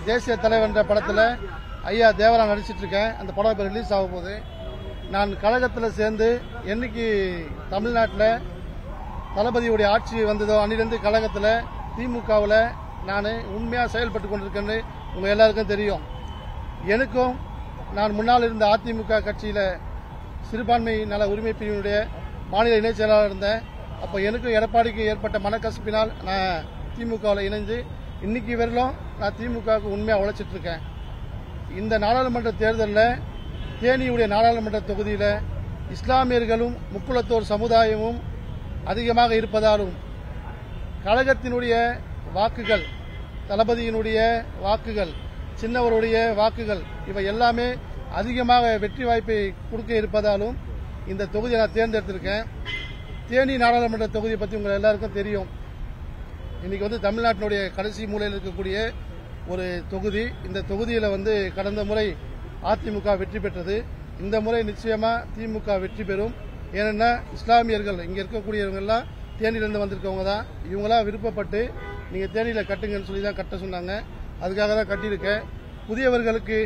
தேசிய தலைவர் என்ற படத்தில் ஐயா தேவரா நடிச்சிட்டு இருக்கேன் அந்த படம் இப்போ ரிலீஸ் ஆக போகுது நான் கழகத்தில் சேர்ந்து என்னைக்கு தமிழ்நாட்டில் தளபதியுடைய ஆட்சி வந்ததோ அன்னிலிருந்து கழகத்தில் திமுகவில் நான் உண்மையாக செயல்பட்டு கொண்டிருக்கேன்னு உங்கள் எல்லாருக்கும் தெரியும் எனக்கும் நான் முன்னால் இருந்த அதிமுக கட்சியில் சிறுபான்மை நல உரிமை பிரிவினுடைய மாநில இணைச் செயலாளர் இருந்தேன் அப்போ எனக்கும் எடப்பாடிக்கு ஏற்பட்ட மனக்கசப்பினால் நான் திமுகவில் இணைந்து இன்னைக்கு வரையிலும் நான் திமுகவுக்கு உண்மையாக உழைச்சிட்டு இருக்கேன் இந்த நாடாளுமன்ற தேர்தலில் தேனியுடைய நாடாளுமன்ற தொகுதியில் இஸ்லாமியர்களும் முக்குளத்தோர் சமுதாயமும் அதிகமாக இருப்பதாலும் கழகத்தினுடைய வாக்குகள் தளபதியினுடைய வாக்குகள் சின்னவருடைய வாக்குகள் இவை எல்லாமே அதிகமாக வெற்றி வாய்ப்பை கொடுக்க இருப்பதாலும் இந்த தொகுதியை நான் தேர்ந்தெடுத்திருக்கேன் தேனி நாடாளுமன்ற தொகுதியை பற்றி உங்கள் எல்லாருக்கும் தெரியும் இன்னைக்கு வந்து தமிழ்நாட்டினுடைய கடைசி மூலையில் இருக்கக்கூடிய ஒரு தொகுதி இந்த தொகுதியில் வந்து கடந்த முறை அதிமுக வெற்றி பெற்றது இந்த முறை நிச்சயமா திமுக வெற்றி பெறும் ஏனென்னா இஸ்லாமியர்கள் இங்க இருக்கக்கூடியவங்க எல்லாம் தேனியிலிருந்து வந்திருக்கவங்க தான் இவங்களா விருப்பப்பட்டு நீங்க தேனியில கட்டுங்கன்னு சொல்லி தான் கட்ட சொன்னாங்க அதுக்காக தான் கட்டியிருக்கேன் புதியவர்களுக்கு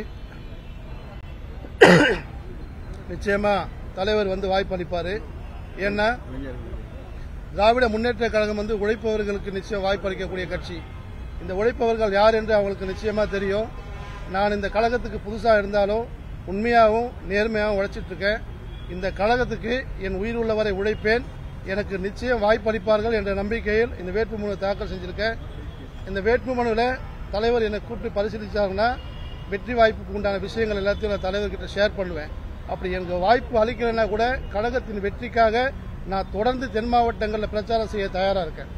நிச்சயமா தலைவர் வந்து வாய்ப்பு அளிப்பாரு ஏன்னா திராவிட முன்னேற்ற கழகம் வந்து உழைப்பவர்களுக்கு நிச்சயம் வாய்ப்பு அளிக்கக்கூடிய கட்சி இந்த உழைப்பவர்கள் யார் என்று அவங்களுக்கு நிச்சயமா தெரியும் நான் இந்த கழகத்துக்கு புதுசா இருந்தாலும் உண்மையாகவும் நேர்மையாகவும் உழைச்சிட்டு இருக்கேன் இந்த கழகத்துக்கு என் உயிர் உள்ளவரை உழைப்பேன் எனக்கு நிச்சயம் வாய்ப்பு அளிப்பார்கள் என்ற நம்பிக்கையில் இந்த வேட்புமனு தாக்கல் செஞ்சிருக்கேன் இந்த வேட்புமனுவில் தலைவர் என்னை கூப்பிட்டு பரிசீலிச்சாருன்னா வெற்றி வாய்ப்புக்கு உண்டான விஷயங்கள் எல்லாத்தையும் நான் தலைவர்கிட்ட ஷேர் பண்ணுவேன் அப்படி எனக்கு வாய்ப்பு அளிக்கலைன்னா கூட கழகத்தின் வெற்றிக்காக நான் தொடர்ந்து தென் மாவட்டங்களில் பிரச்சாரம் செய்ய தயாரா இருக்கேன்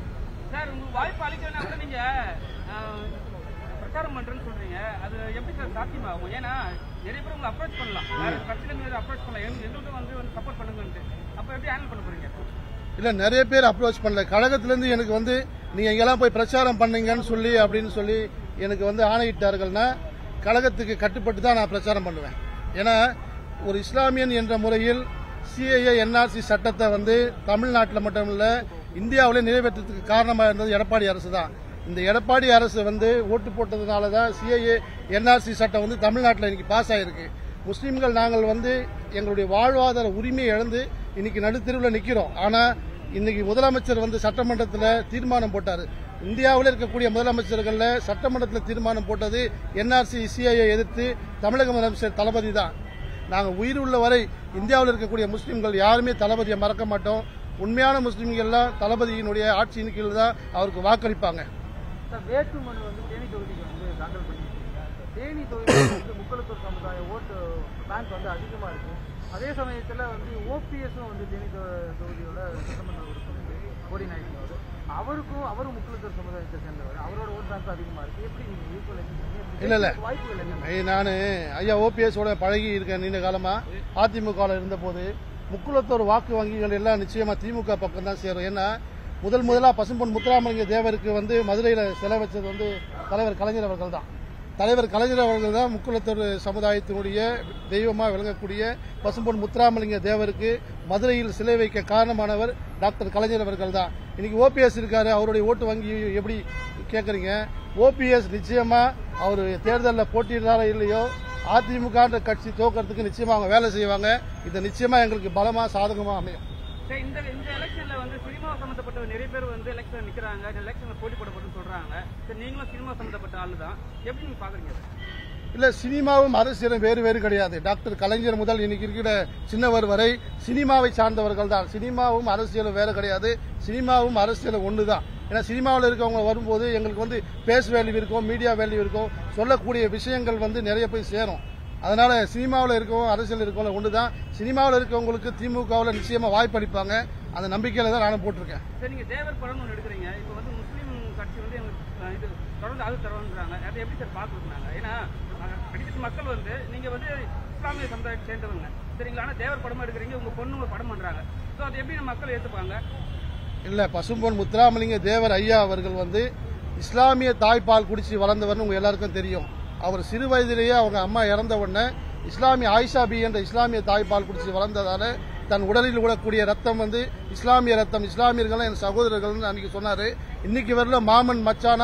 சார் உங்களுக்கு வாய்ப்பு அளிக்கலன்னா கூட நீங்க ஆஹ், பிரச்சாரம் பண்றேன்னு சொல்றீங்க அது எப்படி சார் சாத்தியமாகும் ஏன்னா நிறைய பேர் உங்களை அப்ரோச் பண்ணலாம் வேற கட்சியில இருந்து அப்ரோச் பண்ணலாம் எங்க- எங்களுக்கு வந்து வந்து சப்போர்ட் பண்ணுங்கன்ட்டு அப்ப எப்படி ஹேண்டில் பண்ண போறீங்க இல்ல நிறைய பேர் அப்ரோச் பண்ணல கழகத்திலிருந்து எனக்கு வந்து நீங்க எங்கெல்லாம் போய் பிரச்சாரம் பண்ணீங்கன்னு சொல்லி அப்படின்னு சொல்லி எனக்கு வந்து ஆணையிட்டார்கள்னா கழகத்துக்கு கட்டுப்பட்டு தான் நான் பிரச்சாரம் பண்ணுவேன் ஏன்னா ஒரு இஸ்லாமியன் என்ற முறையில் சிஏஏ என்ஆர்சி சட்டத்தை வந்து தமிழ்நாட்டில் மட்டும் இல்ல இந்தியாவிலே நிறைவேற்றத்துக்கு காரணமாக இருந்தது எடப்பாடி அரசு தான் இந்த எடப்பாடி அரசு வந்து ஓட்டு போட்டதுனால தான் சிஏஏ என்ஆர்சி சட்டம் வந்து தமிழ்நாட்டில் இன்னைக்கு பாஸ் ஆயிருக்கு முஸ்லீம்கள் நாங்கள் வந்து எங்களுடைய வாழ்வாதார உரிமையை இழந்து இன்னைக்கு நடுத்தெருவில் நிற்கிறோம் ஆனா இன்னைக்கு முதலமைச்சர் வந்து சட்டமன்றத்தில் தீர்மானம் போட்டார் இந்தியாவில் இருக்கக்கூடிய முதலமைச்சர்கள்ல சட்டமன்றத்தில் தீர்மானம் போட்டது என்ஆர்சி சிஐயை எதிர்த்து தமிழக முதலமைச்சர் தளபதி தான் நாங்கள் உயிர் உள்ள வரை இந்தியாவில் இருக்கக்கூடிய முஸ்லீம்கள் யாருமே தளபதியை மறக்க மாட்டோம் உண்மையான முஸ்லீம்கள்லாம் தளபதியினுடைய ஆட்சியின் கீழ் தான் அவருக்கு வாக்களிப்பாங்க சார் வேட்பு மனு வந்து தேனி தொகுதிக்கு வந்து தாக்கல் பண்ணியிருக்கீங்க தேனி தொகுதியில் வந்து முக்களத்தூர் சமுதாய ஓட்டு பேங்க் வந்து அதிகமாக இருக்கு அதே சமயத்தில் வந்து ஓபிஎஸும் வந்து தேனி தொ- தொகுதியோட சட்டமன்ற உறுப்பினர் கோடி நாயக் அவர் அவருக்கும் அவரும் முக்களத்தூர் சமுதாயத்தை சேர்ந்தவர் அவரோட ஓட் பேங்க் அதிகமாக இருக்கு எப்படி நீங்கள் ஈக்குவல் இல்ல, இல்ல. வாய்ப்புகள் என்ன நான் ஐயா ஓபிஎஸோட பழகி இருக்கேன் நீண்ட காலமா அதிமுகவில் இருந்தபோது முக்குளத்தோர் வாக்கு வங்கிகள் எல்லாம் நிச்சயமா திமுக பக்கம் தான் சேரும் ஏன்னா முதல் முதலா பசும்பொன் முத்துராமலிங்க தேவருக்கு வந்து மதுரையில் சிலை வச்சது வந்து தலைவர் கலைஞர் அவர்கள் தான் தலைவர் கலைஞர் அவர்கள் தான் முக்குளத்தோர் சமுதாயத்தினுடைய தெய்வமாக விளங்கக்கூடிய பசும்பொன் முத்துராமலிங்க தேவருக்கு மதுரையில் சிலை வைக்க காரணமானவர் டாக்டர் கலைஞர் அவர்கள் தான் இன்னைக்கு ஓபிஎஸ் இருக்காரு அவருடைய ஓட்டு வங்கி எப்படி கேட்குறீங்க ஓபிஎஸ் நிச்சயமா அவர் தேர்தலில் போட்டியிடுறாரோ இல்லையோ அதிமுக கட்சி தோக்கறதுக்கு நிச்சயமா அவங்க வேலை செய்வாங்க இது நிச்சயமா எங்களுக்கு பலமா சாதகமா அமையும் சரி, இந்த இந்த எலெக்ஷன்ல வந்து சினிமா சம்பந்தப்பட்ட நிறைய பேர் வந்து எலெக்ஷன் நிக்கிறாங்க எலெக்ஷன்ல போட்டி போடப்பட்டு சொல்றாங்க சரி நீங்களும் சினிமா சம்பந்தப்பட்ட ஆளு தான் எப்படி நீங்க பாக்குறீங்க அதை? இல்ல சினிமாவும் அரசியலும் வேறு வேறு கிடையாது டாக்டர் கலைஞர் முதல் இன்னைக்கு இருக்கிற சின்னவர் வரை சினிமாவை சார்ந்தவர்கள் தான் சினிமாவும் அரசியலும் வேற கிடையாது சினிமாவும் அரசியலும் ஒண்ணுதான் ஏன்னா சினிமாவில் இருக்கவங்க வரும்போது எங்களுக்கு வந்து பேஸ் வேல்யூ இருக்கும் மீடியா வேல்யூ இருக்கும் சொல்லக்கூடிய விஷயங்கள் வந்து நிறைய போய் சேரும் அதனால சினிமாவில் இருக்கவங்க அரசியல் இருக்கவங்க ஒண்ணுதான் சினிமாவில் இருக்கவங்களுக்கு திமுகவில் நிச்சயமா வாய்ப்பு அளிப்பாங்க அந்த நம்பிக்கையில தான் நானும் போட்டிருக்கேன் சரி நீங்க தேவர் படம் ஒன்று எடுக்கிறீங்க இப்போ வந்து முஸ்லீம் கட்சி வந்து எங்களுக்கு அஹ், இது தொடர்ந்து அது தருவாங்கிறாங்க அதை எப்படி சார் பார்த்துருக்காங்க ஏன்னா அஹ், அடிக்கடி மக்கள் வந்து நீங்க வந்து இஸ்லாமிய சமுதாயத்தை சேர்ந்தவங்க சரிங்களா ஆனா தேவர் படமா எடுக்கிறீங்க உங்க பொண்ணு ஒரு படம் பண்றாங்க ஸோ அதை எப்படி நம்ம மக்கள் ஏத்துப்பாங்க இல்ல பசும்பொன் முத்துராமலிங்க தேவர் ஐயா அவர்கள் வந்து இஸ்லாமிய தாய்ப்பால் குடிச்சு வளர்ந்தவர்னு உங்க எல்லாருக்கும் தெரியும் அவர் சிறு வயதிலேயே அவங்க அம்மா இறந்த உடனே இஸ்லாமிய ஆயிஷா பி என்ற இஸ்லாமிய தாய்ப்பால் குடிச்சு வளர்ந்ததால தன் உடலில் விடக்கூடிய ரத்தம் வந்து இஸ்லாமிய ரத்தம் இஸ்லாமியர்கள் என் சகோதரர்கள் அன்னைக்கு சொன்னாரு இன்னைக்கு வரல மாமன் மச்சானா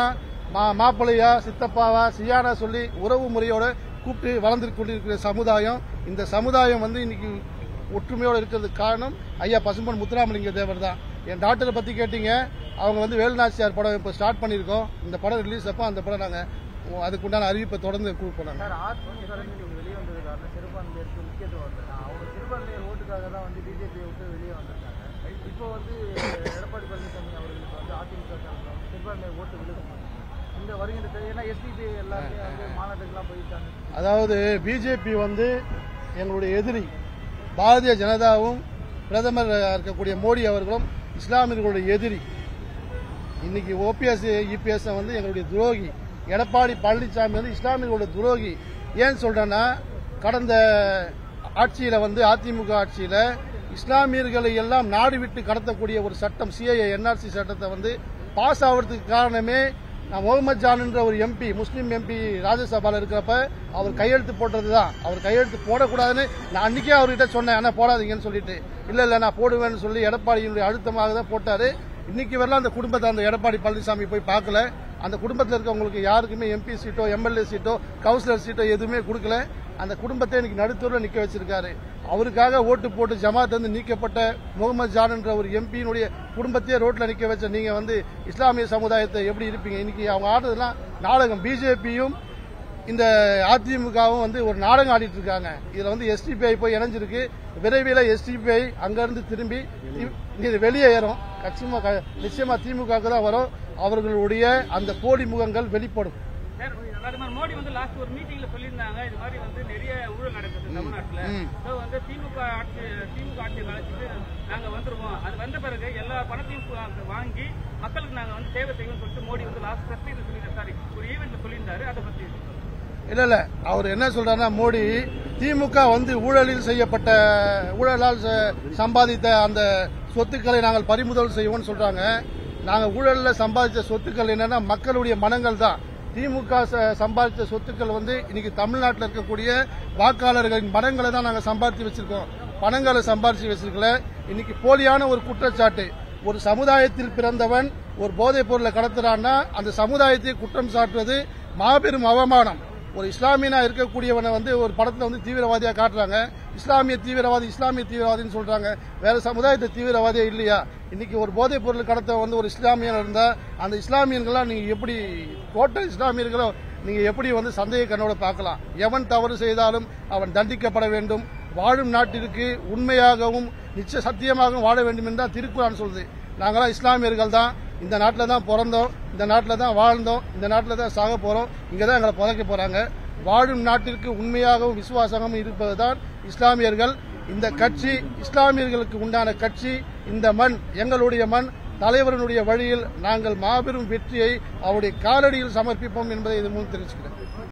மா மாப்பிள்ளையா சித்தப்பாவா சியானா சொல்லி உறவு முறையோட கூப்பிட்டு வளர்ந்து கொண்டிருக்கிற சமுதாயம் இந்த சமுதாயம் வந்து இன்னைக்கு ஒற்றுமையோடு இருக்கிறதுக்கு காரணம் ஐயா பசும்பன் முத்துராமலிங்க தேவர் தான் என் டாக்டரை பத்தி கேட்டீங்க அவங்க வந்து வேலுநாச்சியார் படம் இப்போ ஸ்டார்ட் பண்ணியிருக்கோம் இந்த படம் ரிலீஸ் அப்போ அந்த படம் நாங்கள் அதுக்குண்டான அறிவிப்பை தொடர்ந்து கொடுப்போம் நாங்கள் சார் ஆத்மீக கலந்து நீங்க வெளியே வந்தது காரணம் சிறுபான்மையருக்கு முக்கியத்துவம் இல்லை அவங்க சிறுபான்மையர் ஓட்டுக்காக தான் வந்து பிஜேபியை விட்டு வெளியே வந்திருக்காங்க இப்போ வந்து எடப்பாடி பழனிசாமி அவர்களுக்கு வந்து அதிமுக சார்பில் வந்து சிறுபான்மையர் ஓட்டு விழுகும் இந்த வருகின்ற தேதி- ஏன்னா எஸ்டிபி எல்லாருமே வந்து மாநாட்டுக்கெல்லாம் போயிருக்காங்க அதாவது பிஜேபி வந்து எங்களுடைய எதிரி பாரதிய ஜனதாவும் பிரதமர் இருக்கக்கூடிய மோடி அவர்களும் இஸ்லாமியர்களுடைய எதிரி இன்னைக்கு ஓபிஎஸ் இபிஎஸ் வந்து எங்களுடைய துரோகி எடப்பாடி பழனிசாமி வந்து இஸ்லாமியர்களுடைய துரோகி ஏன் சொல்றேன்னா கடந்த ஆட்சியில வந்து அதிமுக ஆட்சியில இஸ்லாமியர்களை எல்லாம் நாடு விட்டு கடத்தக்கூடிய ஒரு சட்டம் சிஐஏ என்ஆர்சி சட்டத்தை வந்து பாஸ் ஆகிறதுக்கு காரணமே நான் முகமது ஜான்ன்ற ஒரு எம்பி முஸ்லீம் எம்பி ராஜ்யசபால இருக்கிறப்ப அவர் கையெழுத்து போட்டது தான் அவர் கையெழுத்து போடக்கூடாதுன்னு நான் அன்னைக்கே அவர்கிட்ட சொன்னேன் ஆனா போடாதீங்கன்னு சொல்லிட்டு இல்ல இல்ல நான் போடுவேன்னு சொல்லி எடப்பாடியினுடைய அழுத்தமாக தான் போட்டாரு இன்னைக்கு வரலாம் அந்த குடும்பத்தை அந்த எடப்பாடி பழனிசாமி போய் பார்க்கல அந்த குடும்பத்தில் இருக்கவங்களுக்கு யாருக்குமே எம்பி சீட்டோ எம்எல்ஏ சீட்டோ கவுன்சிலர் சீட்டோ எதுவுமே கொடுக்கல அந்த குடும்பத்தை இன்னைக்கு நடுத்தூர்ல நிக்க வச்சிருக்காரு அவருக்காக ஓட்டு போட்டு ஜமாத் வந்து நீக்கப்பட்ட முகமது ஜான் என்ற ஒரு எம்பியினுடைய குடும்பத்தையே ரோட்ல நிக்க வச்ச நீங்க வந்து இஸ்லாமிய சமுதாயத்தை எப்படி இருப்பீங்க இன்னைக்கு அவங்க ஆடுறதுலாம் நாடகம் பிஜேபியும் இந்த அதிமுகவும் வந்து ஒரு நாடகம் ஆடிட்டு இருக்காங்க இதுல வந்து எஸ்டிபிஐ போய் இணைஞ்சிருக்கு விரைவில் எஸ்டிபிஐ அங்கிருந்து திரும்பி தி- இது வெளியே ஏறும் கட்சிமா க- நிச்சயமா திமுக தான் வரும் அவர்களுடைய அந்த போலி முகங்கள் வெளிப்படும் சார், பிரதமர் மோடி வந்து லாஸ்ட் ஒரு மீட்டிங்ல சொல்லியிருந்தாங்க இது மாதிரி வந்து நிறைய ஊழல் நடக்குது தமிழ்நாட்டுல ம். So வந்து திமுக ஆட்சி திமுக ஆட்சியை கழிச்சிட்டு நாங்க வந்துருவோம் அது வந்த பிறகு எல்லா பணத்தையும் பு- வாங்கி மக்களுக்கு நாங்க வந்து சேவை செய்வோம்னு சொல்லிட்டு மோடி வந்து லாஸ்ட் பிரஸ் மீட்ல சொல்லியிருந்தாரு சாரி ஒரு ஈவெண்ட்ல சொல்லியிருந்தாரு அதை பத்தி இல்ல இல்ல அவர் என்ன சொல்றாருன்னா மோடி திமுக வந்து ஊழலில் செய்யப்பட்ட ஊழலால் ச- சம்பாதித்த அந்த சொத்துக்களை நாங்கள் பறிமுதல் செய்வோம்னு சொல்றாங்க நாங்க ஊழல்ல சம்பாதிச்ச சொத்துக்கள் என்னன்னா மக்களுடைய மனங்கள் தான் திமுக ச- சம்பாதிச்ச சொத்துக்கள் வந்து இன்னைக்கு தமிழ்நாட்டில் இருக்கக்கூடிய வாக்காளர்களின் மனங்களை தான் நாங்க சம்பாதிச்சு வச்சிருக்கோம் பணங்களை சம்பாதிச்சு வச்சிருக்கல இன்னைக்கு போலியான ஒரு குற்றச்சாட்டு ஒரு சமுதாயத்தில் பிறந்தவன் ஒரு போதைப் பொருளை கடத்துறான்னா அந்த சமுதாயத்தை குற்றம் சாட்டுவது மாபெரும் அவமானம் ஒரு இஸ்லாமியனா இருக்கக்கூடியவனை வந்து ஒரு படத்துல வந்து தீவிரவாதியா காட்டுறாங்க இஸ்லாமிய தீவிரவாதி இஸ்லாமிய தீவிரவாதின்னு சொல்றாங்க வேற சமுதாயத்தை தீவிரவாதியா இல்லையா இன்னைக்கு ஒரு போதைப் பொருள் கடத்த வந்து ஒரு இஸ்லாமியன் இருந்தா அந்த இஸ்லாமியன்களாம் நீங்க எப்படி டோட்டல் இஸ்லாமியர்களை நீங்க எப்படி வந்து சந்தேக கண்ணோட பார்க்கலாம் எவன் தவறு செய்தாலும் அவன் தண்டிக்கப்பட வேண்டும் வாழும் நாட்டிற்கு உண்மையாகவும் நிச்சய சத்தியமாகவும் வாழ வேண்டும் என்று தான் திருக்குறான் சொல்லுது நாங்களாம் இஸ்லாமியர்கள் தான் இந்த நாட்டில் தான் பிறந்தோம் இந்த நாட்டில் தான் வாழ்ந்தோம் இந்த நாட்டில் தான் சாக போறோம் இங்கே தான் எங்களை புதைக்க போறாங்க வாழும் நாட்டிற்கு உண்மையாகவும் விசுவாசமாகவும் இருப்பது தான் இஸ்லாமியர்கள் இந்த கட்சி இஸ்லாமியர்களுக்கு உண்டான கட்சி இந்த மண் எங்களுடைய மண் தலைவரனுடைய வழியில் நாங்கள் மாபெரும் வெற்றியை அவருடைய காலடியில் சமர்ப்பிப்போம் என்பதை இது மூலம் தெரிவிச்சுக்கிறேன்